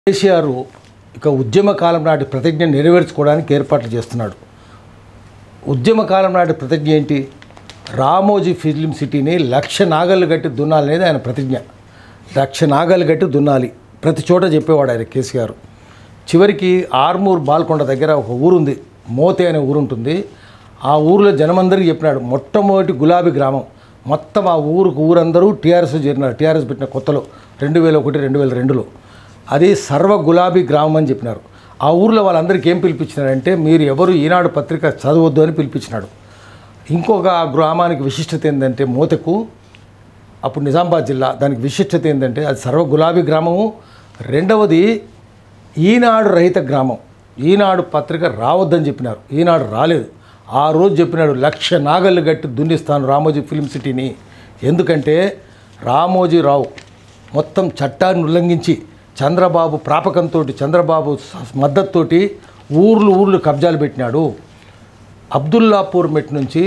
కేసీఆర్ ఇక ఉద్యమ కాలం నాటి ప్రతిజ్ఞ నెరవేర్చుకోవడానికి ఏర్పాట్లు చేస్తున్నాడు ఉద్యమ కాలం నాటి ప్రతిజ్ఞ ఏంటి రామోజీ ఫిలిం సిటీని లక్ష నాగళ్ళు కట్టి దున్నాలనేది ఆయన ప్రతిజ్ఞ లక్ష నాగళ్ళు కట్టి దున్నాలి ప్రతి చోట చెప్పేవాడు ఆయన కేసీఆర్ చివరికి ఆర్మూర్ బాల్కొండ దగ్గర ఒక ఊరుంది మోతే అనే ఊరు ఉంటుంది ఆ ఊరిలో జనమందరికీ చెప్పినాడు మొట్టమొదటి గులాబీ గ్రామం మొత్తం ఆ ఊరుకు ఊరందరూ టీఆర్ఎస్ చేరినారు టీఆర్ఎస్ పెట్టిన కొత్తలో రెండు వేల ఒకటి రెండు వేల రెండులో అది సర్వ గులాబీ గ్రామం అని చెప్పినారు ఆ ఊర్లో వాళ్ళందరికీ ఏం పిలిపించినారంటే మీరు ఎవరు ఈనాడు పత్రిక చదవద్దు అని పిలిపించినాడు ఇంకొక ఆ గ్రామానికి విశిష్టత ఏంటంటే మోతకు అప్పుడు నిజామాబాద్ జిల్లా దానికి విశిష్టత ఏంటంటే అది సర్వ గులాబీ గ్రామము రెండవది ఈనాడు రహిత గ్రామం ఈనాడు పత్రిక రావద్దని చెప్పినారు ఈనాడు రాలేదు ఆ రోజు చెప్పినాడు లక్ష నాగళ్ళు గట్టి దున్నిస్తాను రామోజీ ఫిల్మ్ సిటీని ఎందుకంటే రామోజీరావు మొత్తం చట్టాన్ని ఉల్లంఘించి చంద్రబాబు ప్రాపకంతో చంద్రబాబు స- మద్దతుతోటి ఊర్లు ఊర్లు కబ్జాలు పెట్టినాడు అబ్దుల్లాపూర్ మెట్ నుంచి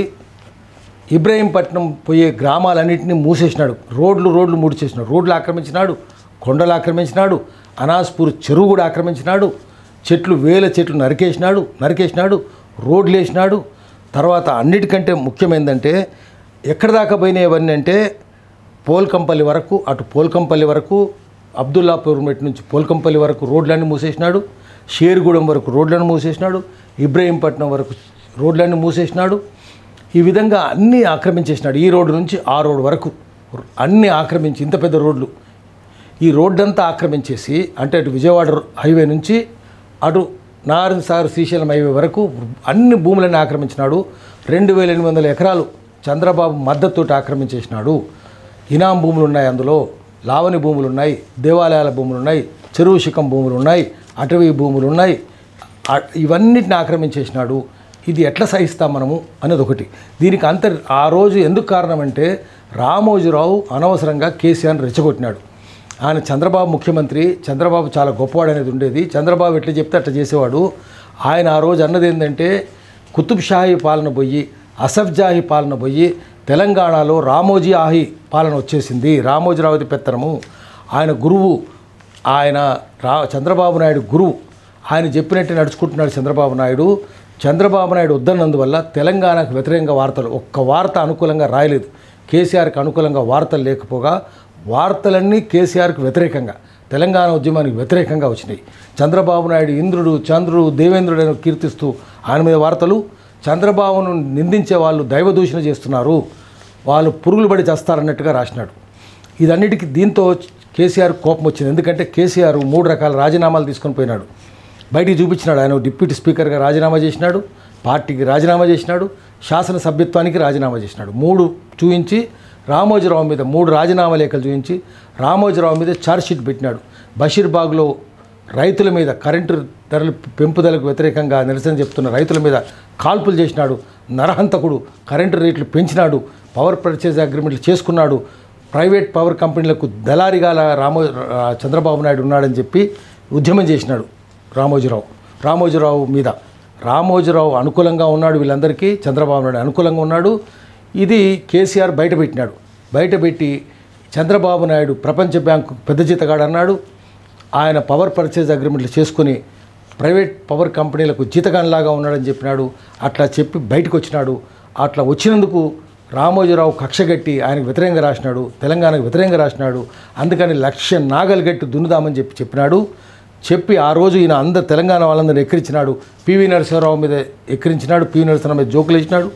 ఇబ్రాహీంపట్నం పోయే గ్రామాలన్నింటినీ మూసేసినాడు రోడ్లు రోడ్లు మూడిచేసినాడు రోడ్లు ఆక్రమించినాడు కొండలు ఆక్రమించినాడు అనాస్పూర్ చెరువు కూడా ఆక్రమించినాడు చెట్లు వేల చెట్లు నరికేసినాడు నరికేసినాడు రోడ్లు వేసినాడు తర్వాత అన్నిటికంటే ముఖ్యమైనదంటే ఎక్కడ దాకా పోయినాయి ఇవన్నీ అంటే పోల్కంపల్లి వరకు అటు పోల్కంపల్లి వరకు అబ్దుల్లాపూర్ మెట్ నుంచి పోల్కంపల్లి వరకు రోడ్లన్నీ మూసేసినాడు షేర్గూడెం వరకు రోడ్లను మూసేసినాడు ఇబ్రాహీంపట్నం వరకు రోడ్లన్నీ మూసేసినాడు ఈ విధంగా అన్నీ ఆక్రమించేసినాడు ఈ రోడ్డు నుంచి ఆ రోడ్డు వరకు అన్నీ ఆక్రమించి ఇంత పెద్ద రోడ్లు ఈ రోడ్డంతా ఆక్రమించేసి అంటే అటు విజయవాడ హైవే నుంచి అటు నారాయణ సాగర్ శ్రీశైలం హైవే వరకు అన్ని భూములను ఆక్రమించినాడు రెండు వేల ఎనిమిది వందల ఎకరాలు చంద్రబాబు మద్దతుతో ఆక్రమించేసినాడు ఇనాం భూములు ఉన్నాయి అందులో లావణి భూములు ఉన్నాయి దేవాలయాల భూములు ఉన్నాయి చెరువు శిఖం భూములు ఉన్నాయి అటవీ భూములు ఉన్నాయి ఆ- ఇవన్నిటిని ఆక్రమించేసినాడు ఇది ఎట్లా సహిస్తాం మనము అనేది ఒకటి దీనికి అంతర్ ఆ రోజు ఎందుకు కారణం అంటే రామోజీరావు అనవసరంగా కేసీఆర్ని రెచ్చగొట్టినాడు ఆయన చంద్రబాబు ముఖ్యమంత్రి చంద్రబాబు చాలా గొప్పవాడు అనేది ఉండేది చంద్రబాబు ఎట్లా చెప్తే అట్లా చేసేవాడు ఆయన ఆ రోజు అన్నది ఏంటంటే కుతుబ్ షాహీ పాలన పోయి అసఫ్జాహీ పాలన పోయి తెలంగాణలో రామోజీ ఆహి పాలన వచ్చేసింది రామోజీరావుది పెత్తనము ఆయన గురువు ఆయన రా చంద్రబాబు నాయుడు గురువు ఆయన చెప్పినట్టు నడుచుకుంటున్నాడు చంద్రబాబు నాయుడు చంద్రబాబు నాయుడు వద్దన్నందువల్ల తెలంగాణకు వ్యతిరేకంగా వార్తలు ఒక్క వార్త అనుకూలంగా రాయలేదు కేసీఆర్కి అనుకూలంగా వార్తలు లేకపోగా వార్తలన్నీ కేసీఆర్కి వ్యతిరేకంగా తెలంగాణ ఉద్యమానికి వ్యతిరేకంగా వచ్చినాయి చంద్రబాబు నాయుడు ఇంద్రుడు చంద్రుడు దేవేంద్రుడని కీర్తిస్తూ ఆయన మీద వార్తలు చంద్రబాబును నిందించే వాళ్ళు దైవదూషణ చేస్తున్నారు వాళ్ళు పురుగులు పడి చేస్తారన్నట్టుగా రాసినాడు ఇదన్నిటికీ దీంతో కేసీఆర్ కోపం వచ్చింది ఎందుకంటే కేసీఆర్ మూడు రకాల రాజీనామాలు తీసుకొని పోయినాడు బయటికి చూపించినాడు ఆయన డిప్యూటీ స్పీకర్గా రాజీనామా చేసినాడు పార్టీకి రాజీనామా చేసినాడు శాసనసభ్యత్వానికి రాజీనామా చేసినాడు మూడు చూపించి రామోజీరావు మీద మూడు రాజీనామా లేఖలు చూపించి రామోజీరావు మీద ఛార్జ్షీట్ పెట్టినాడు బషీర్బాగ్లో రైతుల మీద కరెంటు ధరల పెంపుదలకు వ్యతిరేకంగా నిరసన చెప్తున్న రైతుల మీద కాల్పులు చేసినాడు నరహంతకుడు కరెంటు రేట్లు పెంచినాడు పవర్ పర్చేజ్ అగ్రిమెంట్లు చేసుకున్నాడు ప్రైవేట్ పవర్ కంపెనీలకు దళారిగా రామో ఆ, చంద్రబాబు నాయుడు ఉన్నాడని చెప్పి ఉద్యమం చేసినాడు రామోజీరావు రామోజీరావు మీద రామోజీరావు అనుకూలంగా ఉన్నాడు వీళ్ళందరికీ చంద్రబాబు నాయుడు అనుకూలంగా ఉన్నాడు ఇది కేసీఆర్ బయటపెట్టినాడు బయటపెట్టి చంద్రబాబు నాయుడు ప్రపంచ బ్యాంకు పెద్ద జీతగాడు అన్నాడు ఆయన పవర్ పర్చేజ్ అగ్రిమెంట్లు చేసుకుని ప్రైవేట్ పవర్ కంపెనీలకు జీతగానిలాగా ఉన్నాడని చెప్పినాడు అట్లా చెప్పి బయటకు వచ్చినాడు అట్లా వచ్చినందుకు రామోజీరావు కక్షగట్టి ఆయనకు వ్యతిరేకంగా రాసినాడు తెలంగాణకు వ్యతిరేకంగా రాసినాడు అందుకని లక్ష నాగలు గట్టి దున్నుదామని చెప్పి చెప్పినాడు చెప్పి ఆ రోజు ఈయన అందరు తెలంగాణ వాళ్ళందరూ ఎక్కిరించినాడు పివి నరసింహరావు మీద ఎక్కిరించినాడు పివి నరసింహరావు మీద జోకులు వేసినాడు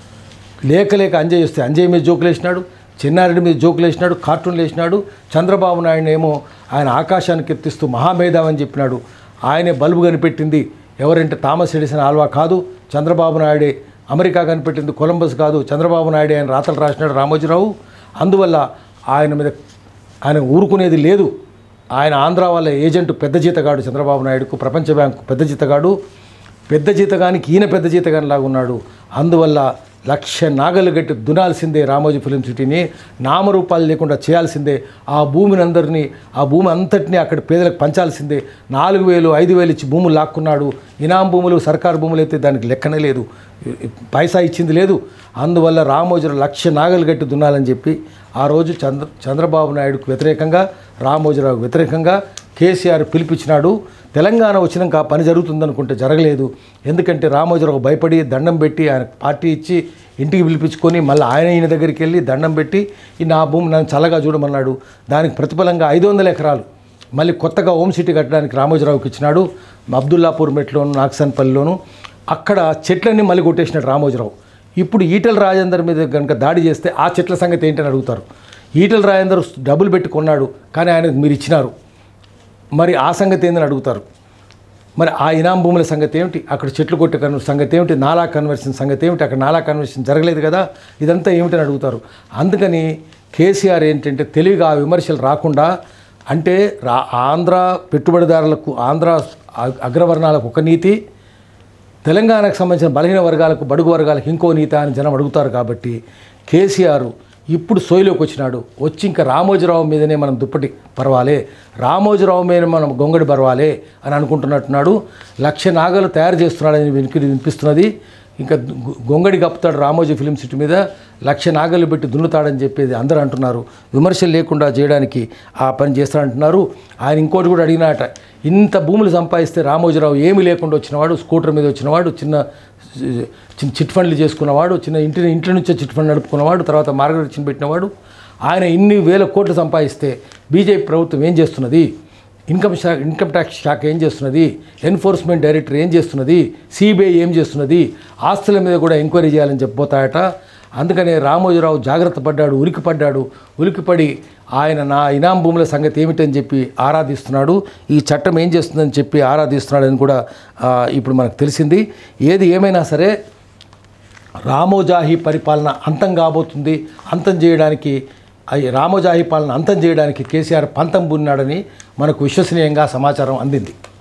లేక లేక అంజయ్ వస్తే అంజయ్ మీద జోకులు వేసినాడు చెన్నారెడ్డి మీద జోకులు వేసినాడు కార్టూన్లు వేసినాడు చంద్రబాబు నాయుడు ఏమో ఆయన ఆకాశానికి ఎత్తిస్తూ మహామేధావి అని చెప్పినాడు ఆయనే బల్బు కనిపెట్టింది ఎవరంటే థామస్ ఎడిసన్ ఆల్వా కాదు చంద్రబాబు నాయుడే అమెరికా కనిపెట్టింది కొలంబస్ కాదు చంద్రబాబు నాయుడే ఆయన రాతలు రాసినాడు రామోజీరావు అందువల్ల ఆయన మీద ఆయన ఊరుకునేది లేదు ఆయన ఆంధ్ర వాళ్ళ ఏజెంట్ పెద్ద జీతగాడు చంద్రబాబు నాయుడుకు ప్రపంచ బ్యాంకు పెద్ద జీతగాడు పెద్ద జీతగానికి ఈయన పెద్ద జీతగాని లాగా ఉన్నాడు అందువల్ల లక్ష నాగలు గట్టి దునాల్సిందే రామోజీ ఫిలిం సిటీని నామరూపాలు లేకుండా చేయాల్సిందే ఆ భూమిని అందరినీ ఆ భూమి అంతటినీ అక్కడ పేదలకు పంచాల్సిందే నాలుగు వేలు ఐదు వేలు ఇచ్చి భూములు లాక్కున్నాడు ఇనాం భూములు సర్కారు భూములు అయితే దానికి లెక్కనే లేదు పైసా ఇచ్చింది లేదు అందువల్ల రామోజీరావు లక్ష నాగలు గట్టి దున్నాలని చెప్పి ఆ రోజు చంద్ర చంద్రబాబు నాయుడుకు వ్యతిరేకంగా రామోజీరావుకు వ్యతిరేకంగా కేసీఆర్ పిలిపించినాడు తెలంగాణ వచ్చినాక ఆ పని జరుగుతుందనుకుంటే జరగలేదు ఎందుకంటే రామోజీరావు భయపడి దండం పెట్టి ఆయన పార్టీ ఇచ్చి ఇంటికి పిలిపించుకొని మళ్ళీ ఆయన ఈయన దగ్గరికి వెళ్ళి దండం పెట్టి ఈ నా భూమి నన్ను చల్లగా చూడమన్నాడు దానికి ప్రతిఫలంగా ఐదు వందల ఎకరాలు మళ్ళీ కొత్తగా హోమ్ సిటీ కట్టడానికి రామోజీరావుకి ఇచ్చినాడు అబ్దుల్లాపూర్ మెట్లోను నాగసన్పల్లిలోను అక్కడ చెట్లన్నీ మళ్ళీ కొట్టేసినాడు రామోజీరావు ఇప్పుడు ఈటల రాజేందర్ మీద కనుక దాడి చేస్తే ఆ చెట్ల సంగతి ఏంటని అడుగుతారు ఈటల రాజేందర్ డబ్బులు పెట్టి కొన్నాడు కానీ ఆయనకు మీరు ఇచ్చినారు మరి ఆ సంగతి ఏందని అడుగుతారు మరి ఆ ఇనాం భూముల సంగతి ఏమిటి అక్కడ చెట్లు కొట్టే కన్ సంగతి ఏమిటి నాలా కన్వర్షన్ సంగతి ఏమిటి అక్కడ నాలా కన్వర్షన్ జరగలేదు కదా ఇదంతా ఏమిటని అడుగుతారు అందుకని కేసీఆర్ ఏంటంటే తెలివిగా ఆ విమర్శలు రాకుండా అంటే రా ఆంధ్ర పెట్టుబడిదారులకు ఆంధ్ర అ- అగ్రవర్ణాలకు ఒక నీతి తెలంగాణకు సంబంధించిన బలహీన వర్గాలకు బడుగు వర్గాలకు ఇంకో నీత అని జనం అడుగుతారు కాబట్టి కేసీఆర్ ఇప్పుడు సోయిలోకి వచ్చినాడు వచ్చి ఇంకా రామోజీరావు మీదనే మనం దుప్పటి పర్వాలే రామోజీరావు మీద మనం గొంగడి పర్వాలే అని అనుకుంటున్నట్టున్నాడు లక్ష నాగలు తయారు చేస్తున్నాడని వినికి వినిపిస్తున్నది ఇంకా గొ- గొంగడి కప్పుతాడు రామోజీ ఫిలిం సిటీ మీద లక్ష నాగలు పెట్టి దున్నుతాడని చెప్పేది అందరూ అంటున్నారు విమర్శలు లేకుండా చేయడానికి ఆ పని చేస్తాడంటున్నారు ఆయన ఇంకోటి కూడా అడిగినాట ఇంత భూములు సంపాదిస్తే రామోజీరావు ఏమీ లేకుండా వచ్చినవాడు స్కూటర్ మీద వచ్చినవాడు చిన్న చిన్న చిట్ ఫండ్లు చేసుకున్నవాడు చిన్న ఇంటి ఇంటి నుంచే చిట్ ఫండ్ నడుపుకున్నవాడు తర్వాత మార్గదర్శనం పెట్టినవాడు ఆయన ఇన్ని వేల కోట్లు సంపాదిస్తే బీజేపీ ప్రభుత్వం ఏం చేస్తున్నది ఇన్కమ్ శాఖ ఇన్కమ్ ట్యాక్స్ శాఖ ఏం చేస్తున్నది ఎన్ఫోర్స్మెంట్ డైరెక్టర్ ఏం చేస్తున్నది సిబిఐ ఏం చేస్తున్నది ఆస్తుల మీద కూడా ఎంక్వైరీ చేయాలని చెప్పబోతాయట అందుకనే రామోజీరావు జాగ్రత్త పడ్డాడు ఉలికి పడ్డాడు ఉలికిపడి ఆయన నా ఇనాం భూముల సంగతి ఏమిటని చెప్పి ఆరాధిస్తున్నాడు ఈ చట్టం ఏం చేస్తుందని చెప్పి ఆరాధిస్తున్నాడని కూడా ఆ, ఇప్పుడు మనకు తెలిసింది ఏది ఏమైనా సరే రామోజాహి పరిపాలన అంతం కాబోతుంది అంతం చేయడానికి అయి రామోజాహి పాలన అంతం చేయడానికి కేసీఆర్ పంతం బున్నాడని మనకు విశ్వసనీయంగా సమాచారం అందింది